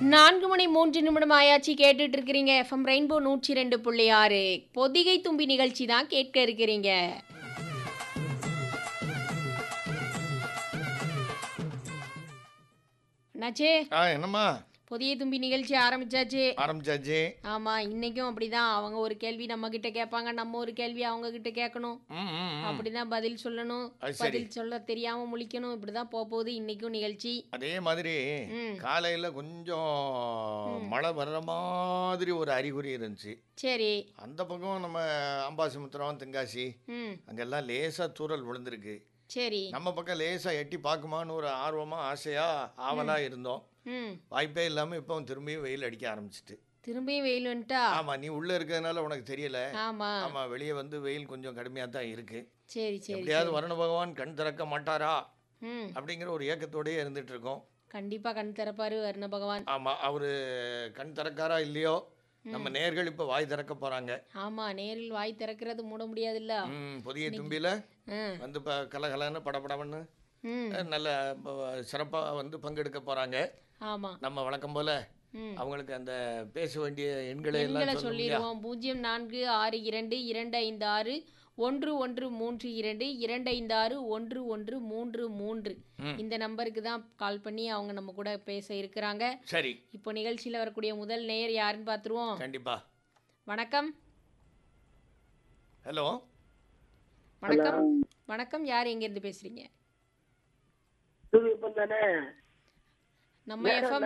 நான்கு மணி மூன்று நிமிடம் ஆயாச்சு கேட்டுட்டு இருக்கிறீங்க எஃப்எம் ரெயின்போ நூற்றி ரெண்டு புள்ளி ஆறு பொதிகை தும்பி நிகழ்ச்சி தான் கேட்க இருக்கிறீங்க என்னாச்சு ஆ என்னம்மா பொதிகை தும்பி நிகழ்ச்சி ஆரம்பிச்சாச்சு ஆரம்பிச்சாச்சு ஆமா இன்னைக்கும் அப்படிதான் அவங்க ஒரு கேள்வி நம்ம கிட்ட கேட்பாங்க நம்ம ஒரு கேள்வி அவங்க கிட்ட கேட்கணும் ம், ம், ம். 'அப்படிதான் பதில் சொல்லணும் அது சரி. பதில் சொல்ல தெரியாம முழிக்கணும் இப்படிதான் போக போகுது இன்னைக்கும் நிகழ்ச்சி அதே மாதிரி ம் காலையில் கொஞ்சம் மழை வர்ற மாதிரி ஒரு அறிகுறி இருந்துச்சு சரி அந்த பக்கம் நம்ம அம்பாசிமுத்திரம் தென்காசி ம் அங்கெல்லாம் லேசாக தூறல் விழுந்திருக்கு சரி நம்ம பக்கம் லேசாக எட்டி பார்க்குமான்னு ஒரு ஆர்வமாக ஆசையாக ஆவலாக இருந்தோம் ம் வாய்ப்பே இல்லாமல் இப்போ திரும்பியும் வெயில் அடிக்க ஆரம்பிச்சிட்டு திரும்பியும் வெயில் வந்துட்டா ஆமாம் நீ உள்ளே இருக்கிறதுனால உனக்கு தெரியல ஆமா ஆமாம் வெளியே வந்து வெயில் கொஞ்சம் கடுமையாக தான் இருக்குது சரி சரி எப்படியாவது வருண பகவான் கண் திறக்க மாட்டாரா ம் அப்படிங்கிற ஒரு ஏக்கத்தோடயே இருந்துட்டு இருக்கோம் கண்டிப்பா கண் திறப்பாரு வர்ண பகவான் ஆமாம் அவர் கண் திறக்காரா இல்லையோ நம்ம நேர்கள் இப்போ வாய் திறக்க போகிறாங்க ஆமா நேரில் வாய் திறக்கிறது மூட முடியாதுல்ல ம் புதிய தும்பியில் ம் வந்து இப்போ கலகலன்னு படபடன்னு ம் அஹ், நல்ல சிறப்பாக வந்து பங்கெடுக்க போகிறாங்க ஆமா நம்ம வழக்கம் போல் ம் அவங்களுக்கு அந்த பேச வேண்டிய எண்களை எண்களை எல்லாம் சொல்லணும் இல்லையா? சொல்லிடுவோம் பூஜ்ஜியம் நான்கு ஆறு இரண்டு இரண்டு ஐந்து ஆறு ஒன்று ஒன்று மூன்று இரண்டு இரண்டு ஐந்து ஆறு ஒன்று ஒன்று மூன்று மூன்று ம். இந்த நம்பருக்கு தான் கால் பண்ணி அவங்க நம்ம கூட பேச இருக்கிறாங்க சரி இப்போ நிகழ்ச்சியில் வரக்கூடிய முதல் நேயர் யாருன்னு பார்த்துருவோம் கண்டிப்பா வணக்கம் ஹலோ வணக்கம் வணக்கம் யார் எங்கேருந்து பேசுறீங்க சூரியப்பன் தானே நம்ம எஃப்எம்